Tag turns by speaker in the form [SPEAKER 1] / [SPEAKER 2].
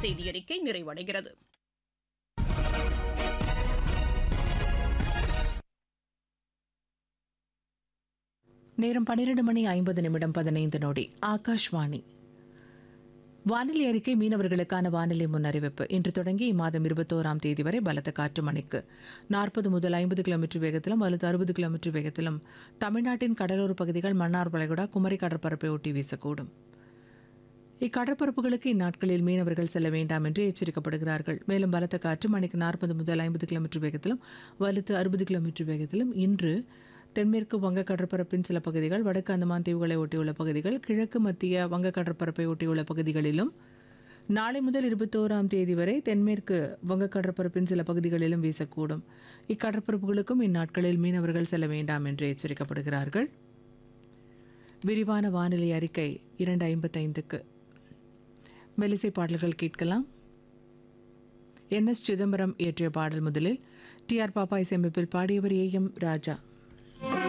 [SPEAKER 1] செய்தியறிக்கை நிறைவடைகிறது
[SPEAKER 2] நேரம் பன்னிரண்டு மணி ஐம்பது நிமிடம் பதினைந்து நொடி ஆகாஷ்வாணி வானிலை அறிக்கை மீனவர்களுக்கான வானிலை முன்னறிவிப்பு இன்று தொடங்கி இம்மாதம் இருபத்தோராம் தேதி வரை பலத்த காற்று மணிக்கு நாற்பது முதல் ஐம்பது கிலோமீட்டர் வேகத்திலும் அல்லது அறுபது கிலோமீட்டர் வேகத்திலும் தமிழ்நாட்டின் கடலோர பகுதிகள் மன்னார் வளைகுடா குமரி கடற்பரப்பை ஒட்டி வீசக்கூடும் இக்கடற்பரப்புகளுக்கு இந்நாட்களில் மீனவர்கள் செல்ல வேண்டாம் என்று எச்சரிக்கப்படுகிறார்கள் மேலும் பலத்த காற்று மணிக்கு நாற்பது முதல் ஐம்பது கிலோமீட்டர் வேகத்திலும் வலுத்து அறுபது கிலோமீட்டர் வேகத்திலும் இன்று தென்மேற்கு வங்க கடற்பரப்பின் சில பகுதிகள் வடக்கு அந்தமான் தீவுகளை ஒட்டியுள்ள பகுதிகள் கிழக்கு மத்திய வங்க கடற்பரப்பை ஒட்டியுள்ள பகுதிகளிலும் நாளை முதல் இருபத்தோராம் தேதி வரை தென்மேற்கு வங்க கடற்பரப்பின் சில பகுதிகளிலும் வீசக்கூடும் இக்கடற்பரப்புகளுக்கும் இந்நாட்களில் மீனவர்கள் செல்ல வேண்டாம் என்று எச்சரிக்கப்படுகிறார்கள் விரிவான வானிலை அறிக்கை இரண்டு ஐம்பத்தைந்துக்கு மெலிசை பாடல்கள் கேட்கலாம் என் எஸ் சிதம்பரம் இயற்றிய பாடல் முதலில் டி ஆர் பாப்பா இசையமைப்பில் பாடியவர் ஏ எம் ராஜா